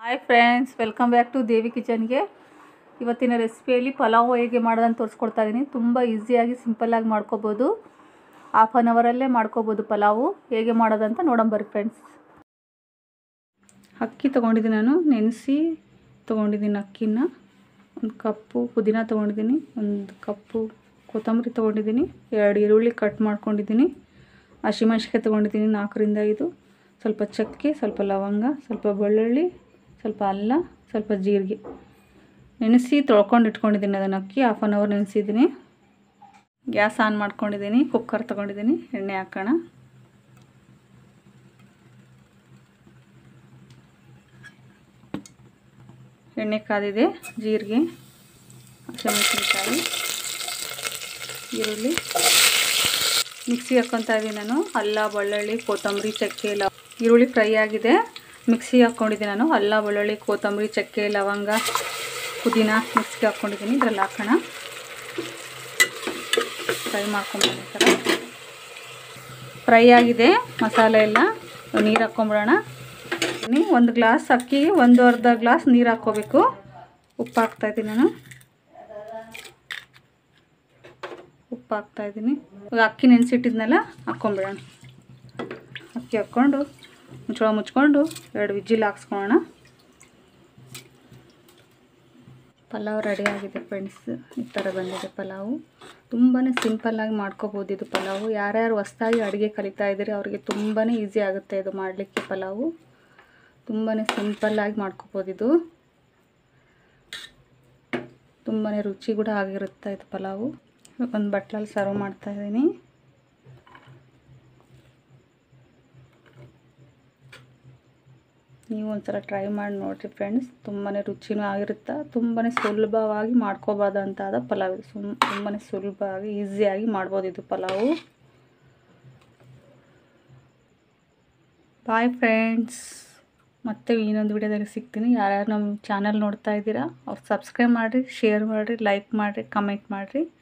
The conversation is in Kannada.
hi friends welcome back to Devi ಕಿಚನ್ಗೆ ಇವತ್ತಿನ ರೆಸಿಪಿಯಲ್ಲಿ ಪಲಾವ್ ಹೇಗೆ ಮಾಡೋದಂತ ತೋರಿಸ್ಕೊಡ್ತಾ ಇದ್ದೀನಿ ತುಂಬ ಈಸಿಯಾಗಿ ಸಿಂಪಲ್ಲಾಗಿ ಮಾಡ್ಕೋಬೋದು ಹಾಫ್ ಆನ್ ಅವರಲ್ಲೇ ಮಾಡ್ಕೋಬೋದು ಪಲಾವು ಹೇಗೆ ಮಾಡೋದಂತ ನೋಡೋಣ ಫ್ರೆಂಡ್ಸ್ ಅಕ್ಕಿ ತೊಗೊಂಡಿದ್ದೀನಿ ನಾನು ನೆನೆಸಿ ತೊಗೊಂಡಿದ್ದೀನಿ ಅಕ್ಕಿನ ಒಂದು ಕಪ್ಪು ಪುದೀನ ತೊಗೊಂಡಿದ್ದೀನಿ ಒಂದು ಕಪ್ಪು ಕೊತ್ತಂಬರಿ ತೊಗೊಂಡಿದ್ದೀನಿ ಎರಡು ಈರುಳ್ಳಿ ಕಟ್ ಮಾಡ್ಕೊಂಡಿದ್ದೀನಿ ಹಸಿಮೆಣ್ಸಿಕಾಯಿ ತೊಗೊಂಡಿದ್ದೀನಿ ನಾಲ್ಕರಿಂದ ಐದು ಸ್ವಲ್ಪ ಚಕ್ಕೆ ಸ್ವಲ್ಪ ಲವಂಗ ಸ್ವಲ್ಪ ಬೆಳ್ಳುಳ್ಳಿ ಸ್ವಲ್ಪ ಅಲ್ಲ ಸ್ವಲ್ಪ ಜೀರಿಗೆ ನೆನೆಸಿ ತೊಳ್ಕೊಂಡು ಇಟ್ಕೊಂಡಿದ್ದೀನಿ ಅದನ್ನು ಅಕ್ಕಿ ಹಾಫ್ ಆನ್ ಅವರ್ ನೆನೆಸಿದ್ದೀನಿ ಗ್ಯಾಸ್ ಆನ್ ಮಾಡ್ಕೊಂಡಿದ್ದೀನಿ ಕುಕ್ಕರ್ ತೊಗೊಂಡಿದ್ದೀನಿ ಎಣ್ಣೆ ಹಾಕೋಣ ಎಣ್ಣೆ ಕಾದಿದೆ ಜೀರಿಗೆ ಹಸಿಮೆಣಸಿನ್ಕಾಯಿ ಈರುಳ್ಳಿ ಮಿಕ್ಸಿ ಹಾಕ್ಕೊತಾ ಇದ್ದೀನಿ ನಾನು ಅಲ್ಲ ಬೆಳ್ಳುಳ್ಳಿ ಕೊತ್ತಂಬರಿ ಚಕ್ಕೆ ಲವ ಈರುಳ್ಳಿ ಫ್ರೈ ಆಗಿದೆ ಮಿಕ್ಸಿ ಹಾಕ್ಕೊಂಡಿದ್ದೀನಿ ನಾನು ಅಲ್ಲ ಬೆಳ್ಳುಳ್ಳಿ ಕೊತ್ತಂಬರಿ ಚಕ್ಕೆ ಲವಂಗ ಪುದೀನ ಮಿಕ್ಸಿಗೆ ಹಾಕ್ಕೊಂಡಿದ್ದೀನಿ ಇದ್ರಲ್ಲಿ ಹಾಕೋಣ ಫ್ರೈ ಮಾಡ್ಕೊಂಬಿಡೋಣ ಈ ಥರ ಫ್ರೈ ಆಗಿದೆ ಮಸಾಲೆ ಎಲ್ಲ ನೀರು ಹಾಕ್ಕೊಂಬಿಡೋಣ ಒಂದು ಗ್ಲಾಸ್ ಅಕ್ಕಿಗೆ ಒಂದು ಅರ್ಧ ಗ್ಲಾಸ್ ನೀರು ಹಾಕ್ಕೋಬೇಕು ಉಪ್ಪು ಹಾಕ್ತಾಯಿದ್ದೀನಿ ನಾನು ಉಪ್ಪು ಹಾಕ್ತಾಯಿದ್ದೀನಿ ಇವಾಗ ಅಕ್ಕಿ ನೆನೆಸಿಟ್ಟಿದ್ನೆಲ್ಲ ಹಾಕ್ಕೊಂಬಿಡೋಣ ಅಕ್ಕಿ ಹಾಕ್ಕೊಂಡು ಮುಚ್ಚಳ ಮುಚ್ಕೊಂಡು ಎರಡು ವಿಜಿಲ್ ಹಾಕ್ಸ್ಕೊಳ್ಳೋಣ ಪಲಾವ್ ರೆಡಿ ಆಗಿದೆ ಫ್ರೆಂಡ್ಸ್ ಈ ಥರ ಬಂದಿದೆ ಪಲಾವು ತುಂಬಾ ಸಿಂಪಲ್ಲಾಗಿ ಮಾಡ್ಕೋಬೋದು ಇದು ಪಲಾವು ಯಾರ್ಯಾರು ಹೊಸ್ದಾಗಿ ಅಡುಗೆ ಕಲಿತಾ ಇದ್ದೀರಿ ಅವರಿಗೆ ತುಂಬಾ ಈಸಿ ಆಗುತ್ತೆ ಇದು ಮಾಡಲಿಕ್ಕೆ ಪಲಾವು ತುಂಬಾ ಸಿಂಪಲ್ಲಾಗಿ ಮಾಡ್ಕೋಬೋದು ಇದು ತುಂಬಾ ರುಚಿ ಕೂಡ ಆಗಿರುತ್ತೆ ಇದು ಪಲಾವು ಒಂದು ಬಟ್ಲಲ್ಲಿ ಸರ್ವ್ ಮಾಡ್ತಾಯಿದ್ದೀನಿ ನೀವು ಒಂದ್ಸಲ ಟ್ರೈ ಮಾಡಿ ನೋಡಿರಿ ಫ್ರೆಂಡ್ಸ್ ತುಂಬಾ ರುಚಿನೂ ಆಗಿರುತ್ತೆ ತುಂಬಾ ಸುಲಭವಾಗಿ ಮಾಡ್ಕೋಬೋದಂತಾದ ಪಲಾವ್ ಇದು ಸುಮ್ ತುಂಬಾ ಸುಲಭವಾಗಿ ಈಸಿಯಾಗಿ ಮಾಡ್ಬೋದು ಇದು ಪಲಾವು ಬಾಯ್ ಫ್ರೆಂಡ್ಸ್ ಮತ್ತೆ ಇನ್ನೊಂದು ವಿಡಿಯೋದಲ್ಲಿ ಸಿಗ್ತೀನಿ ಯಾರ್ಯಾರು ನಮ್ಮ ಚಾನಲ್ ನೋಡ್ತಾ ಇದ್ದೀರಾ ಅವ್ರು ಸಬ್ಸ್ಕ್ರೈಬ್ ಮಾಡಿರಿ ಶೇರ್ ಮಾಡಿರಿ ಲೈಕ್ ಮಾಡಿರಿ ಕಮೆಂಟ್ ಮಾಡಿರಿ